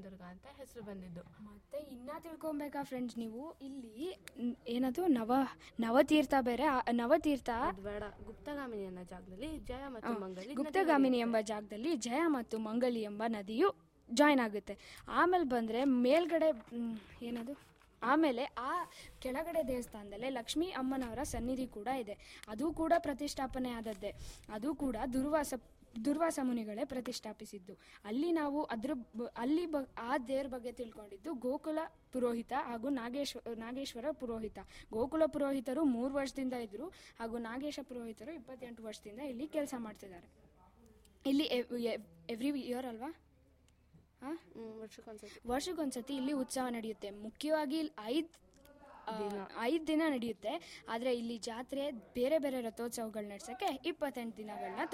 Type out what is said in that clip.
ದುರ್ಗಾ ಅಂತ ಹೆಸರು ಬಂದಿದ್ದು ಮತ್ತೆ ಇನ್ನ ತಿಳ್ಕೊಬೇಕಾ ಫ್ರೆಂಡ್ಸ್ ನೀವು ಇಲ್ಲಿ ನ್- ಏನದು ನವ ನವತೀರ್ಥ ಬೇರೆ ಆ ನವತೀರ್ಥ ಅದು ಬೇಡ ಗುಪ್ತಗಾಮಿನಿ ಅನ್ನೋ ಜಾಗದಲ್ಲಿ ಜಯ ಮತ್ತು ಮಂಗಲಿ ಗುಪ್ತಗಾಮಿನಿ ಎಂಬ ಜಾಗದಲ್ಲಿ ಜಯ ಮತ್ತು ಮಂಗಲಿ ಎಂಬ ನದಿಯು ಜಾಯ್ನ್ ಆಗುತ್ತೆ ಆಮೇಲೆ ಬಂದರೆ ಮೇಲ್ಗಡೆ ಮ್, ಏನದು ಆಮೇಲೆ ಆ ಕೆಳಗಡೆ ದೇವಸ್ಥಾನದಲ್ಲೇ ಲಕ್ಷ್ಮೀ ಅಮ್ಮನವರ ಸನ್ನಿಧಿ ಕೂಡ ಇದೆ ಅದು ಕೂಡ ಪ್ರತಿಷ್ಠಾಪನೆ ಆದದ್ದೇ ಅದು ಕೂಡ ದುರ್ವಾಸ ದುರ್ವಾಸ ಮುನಿಗಳೇ ಪ್ರತಿಷ್ಠಾಪಿಸಿದ್ದು ಅಲ್ಲಿ ನಾವು ಅದ್ರ ಬ- ಅಲ್ಲಿ ಬ ಆ ದೇವ್ರ ಬಗ್ಗೆ ತಿಳ್ಕೊಂಡಿದ್ದು ಗೋಕುಲ ಪುರೋಹಿತ ಹಾಗೂ ನಾಗೇಶ್ವ ನಾಗೇಶ್ವರ ಪುರೋಹಿತ ಗೋಕುಲ ಪುರೋಹಿತರು ಮೂರು ವರ್ಷದಿಂದ ಇದ್ರು ಹಾಗೂ ನಾಗೇಶ ಪುರೋಹಿತರು ಇಪ್ಪತ್ತೆಂಟು ವರ್ಷದಿಂದ ಇಲ್ಲಿ ಕೆಲಸ ಮಾಡ್ತಿದ್ದಾರೆ ಇಲ್ಲಿ ಎವ್ರಿ ಇಯರ್ ಅಲ್ವಾ ಹಾಂ ಹ್ಮ್, ವರ್ಷಕ್ಕೊಂದ್ಸತಿ ವರ್ಷಕ್ಕೊಂದ್ಸತಿ ಇಲ್ಲಿ ಉತ್ಸವ ನಡೆಯುತ್ತೆ ಮುಖ್ಯವಾಗಿ ಐದು ಐದು ದಿನ ನಡೆಯುತ್ತೆ ಆದರೆ ಇಲ್ಲಿ ಜಾತ್ರೆ ಬೇರೆ ಬೇರೆ ರಥೋತ್ಸವಗಳು ನಡೆಸೋಕ್ಕೆ ಇಪ್ಪತ್ತೆಂಟು ದಿನಗಳನ್ನ